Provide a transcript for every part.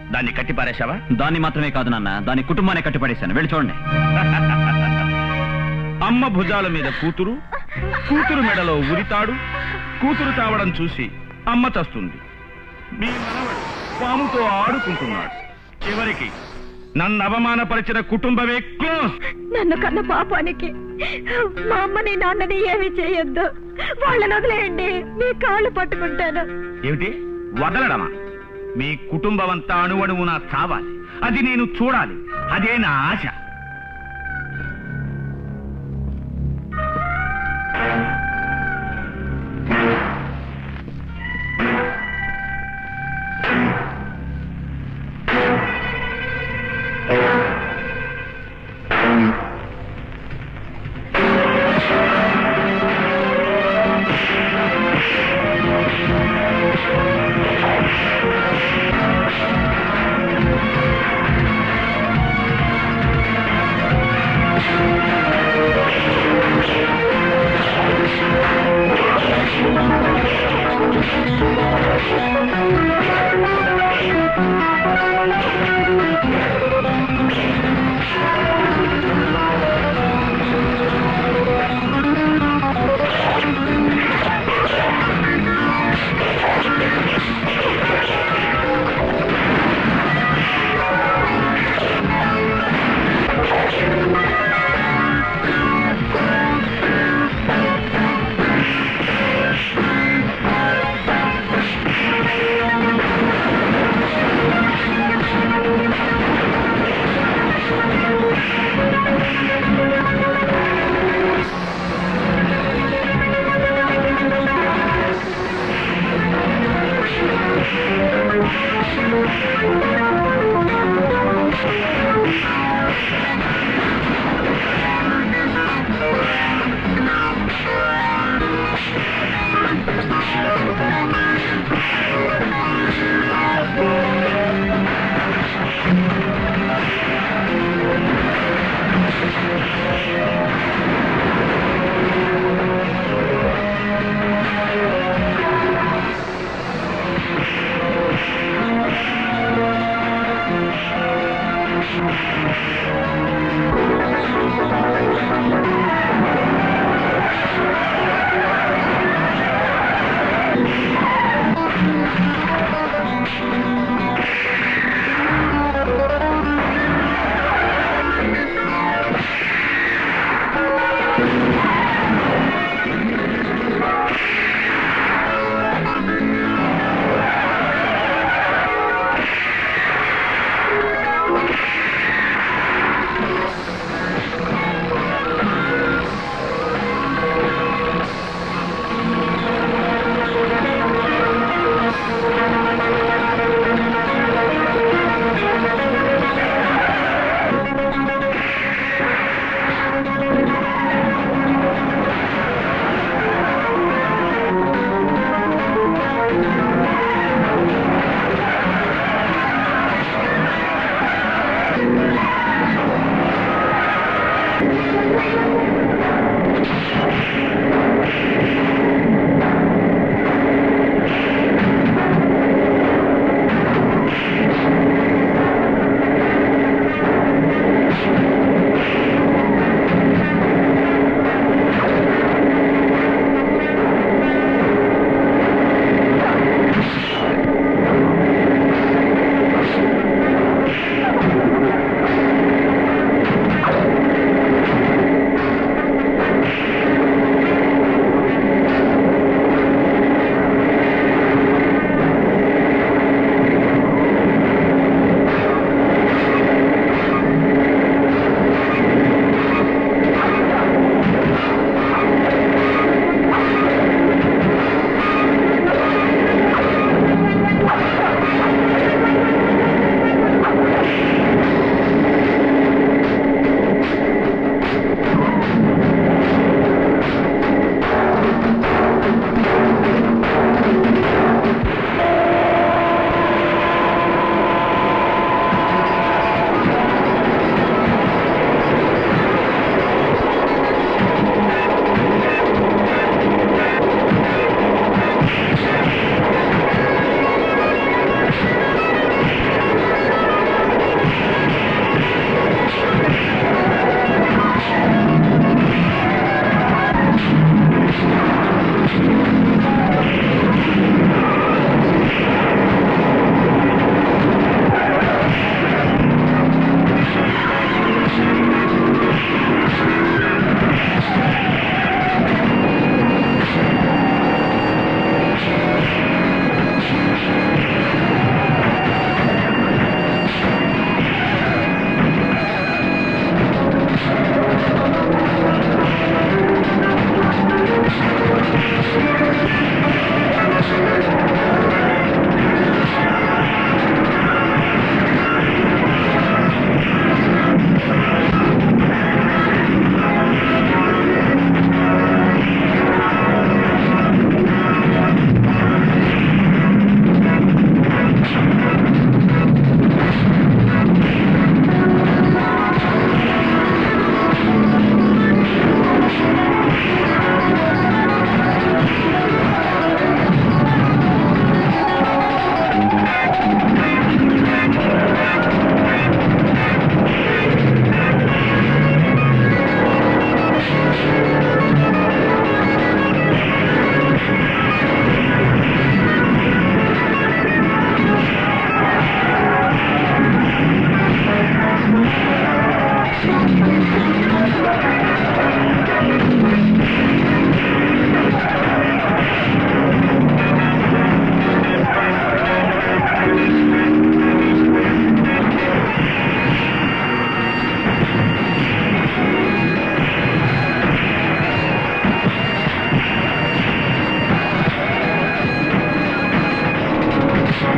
దాన్ని కట్టి పారేశావా దాన్ని మాత్రమే కాదు నాన్న దాని కుటుంబాన్ని కట్టిపడేశాను వెళ్ళి చూడండి అమ్మ భుజాల మీద కూతురు కూతురు మెడలో ఉరితాడు కూతురు తావడం చూసి అమ్మ చస్తుంది మీ మనవడు పాముతో ఆడుకుంటున్నాడు చివరికి నన్ను అవమానపరిచిన కుటుంబమే క్లోజ్ నన్ను కన్న పాపానికి మా అమ్మని నాన్నని ఏమి చేయొద్దు వాళ్ళని వదిలేయండి మీ కాళ్ళు పట్టుకుంటాను ఏమిటి వదలడమా మీ కుటుంబం అంతా అణువణువునా చావాలి అది నేను చూడాలి అదే నా ఆశ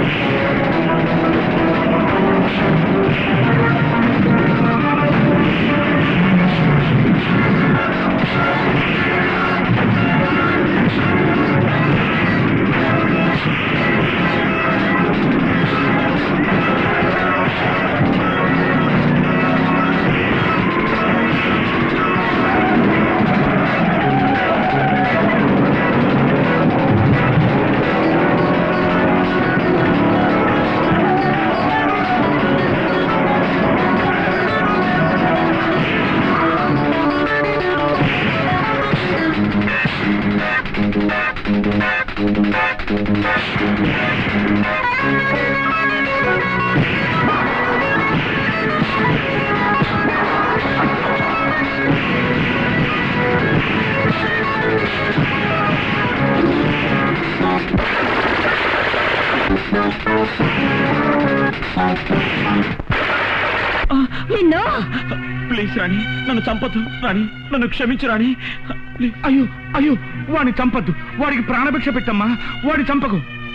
నిన్ను ప్లీజ్ రాణి నన్ను చంపద్దు రాణి నన్ను క్షమించు రాణి ప్లీజ్. అయ్యో అయ్యో వాడిని చంపద్దు వాడికి ప్రాణభిక్ష పెట్టమ్మా వాడి చంపకు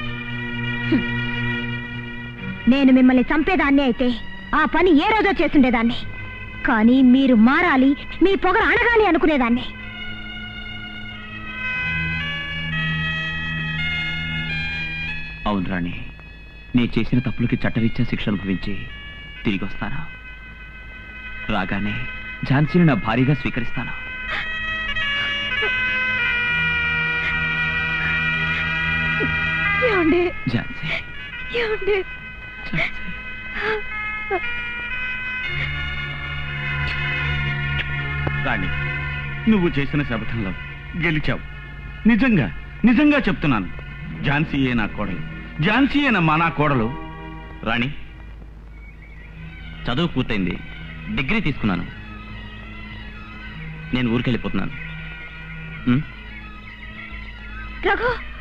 నేను మిమ్మల్ని చంపేదాన్ని అయితే ఆ పని ఏ రోజో చేస్తుండేదాన్ని కానీ మీరు మారాలి మీ పొగరు అణగాలి అనుకునేదాన్ని అవును రాణి నీ చేసిన తప్పులకి చట్టరీత్యా శిక్ష అనుభవించి తిరిగి వస్తాను రాగానే ఝాన్సీని నా భారీగా స్వీకరిస్తాను ఏమండి ఝాన్సీ ఏమండి ఝాన్సీ రాణి నువ్వు చేసిన శపథంలో గెలిచావు నిజంగా నిజంగా చెప్తున్నాను ఝాన్సీయే నా కోడలు ఝాన్సీయేనమ్మా నా కోడలు రాణి చదువు పూర్తయింది డిగ్రీ తీసుకున్నాను నేను ఊరికెళ్ళిపోతున్నాను ఉం? రఘు